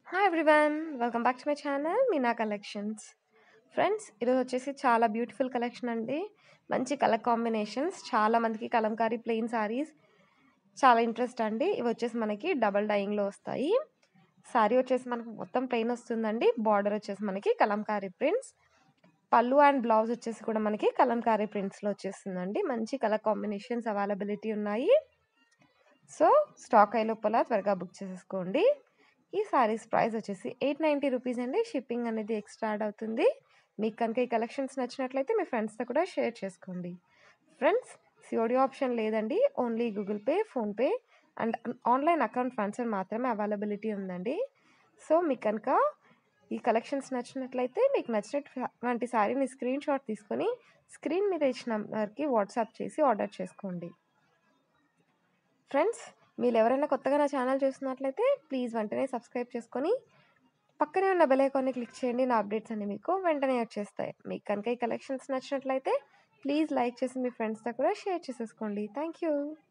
hi everyone welcome back to my channel Meena collections friends ఈరోజు వచ్చేసి చాలా బ్యూటిఫుల్ కలెక్షన్ అండి మంచి కలర్ కాంబినేషన్స్ చాలా మందికి కలంకారీ ప్లెయిన్ సారీస్ చాలా ఇంట్రెస్ట్ అండి ఇవి వచ్చేసి మనకి డబల్ డైయింగ్లో వస్తాయి సారీ వచ్చేసి మనకి మొత్తం ప్లెయిన్ వస్తుందండి బార్డర్ వచ్చేసి మనకి కలంకారీ ప్రింట్స్ పళ్ళు అండ్ బ్లౌజ్ వచ్చేసి కూడా మనకి కలంకారీ ప్రింట్స్లో వచ్చేస్తుందండి మంచి కలర్ కాంబినేషన్స్ అవైలబిలిటీ ఉన్నాయి సో స్టాక్ అయ్యే లోపల త్వరగా బుక్ చేసేసుకోండి ఈ సారీస్ ప్రైస్ వచ్చేసి ఎయిట్ నైంటీ రూపీస్ అండి షిప్పింగ్ అనేది ఎక్స్ట్రా యాడ్ అవుతుంది మీకు కనుక ఈ కలెక్షన్స్ నచ్చినట్లయితే మీ ఫ్రెండ్స్తో కూడా షేర్ చేసుకోండి ఫ్రెండ్స్ సిఓడి ఆప్షన్ లేదండి only Google Pay PhonePe and online account transfer మాత్రమే అవైలబిలిటీ ఉందండి సో మీకు కనుక ఈ కలెక్షన్స్ నచ్చినట్లయితే మీకు నచ్చినటువంటి శారీని స్క్రీన్ షాట్ తీసుకొని స్క్రీన్ మీద ఇచ్చిన నెంబర్కి వాట్సాప్ చేసి ఆర్డర్ చేసుకోండి ఫ్రెండ్స్ మీరు ఎవరైనా కొత్తగా నా ఛానల్ చూస్తున్నట్లయితే ప్లీజ్ వెంటనే సబ్స్క్రైబ్ చేసుకొని పక్కనే ఉన్న బెల్ ఐకాన్ని క్లిక్ చేయండి నా అప్డేట్స్ అన్ని మీకు వెంటనే వచ్చేస్తాయి మీకు కనుక ఈ కలెక్షన్స్ నచ్చినట్లయితే ప్లీజ్ లైక్ చేసి మీ ఫ్రెండ్స్తో కూడా షేర్ చేసేసుకోండి థ్యాంక్ యూ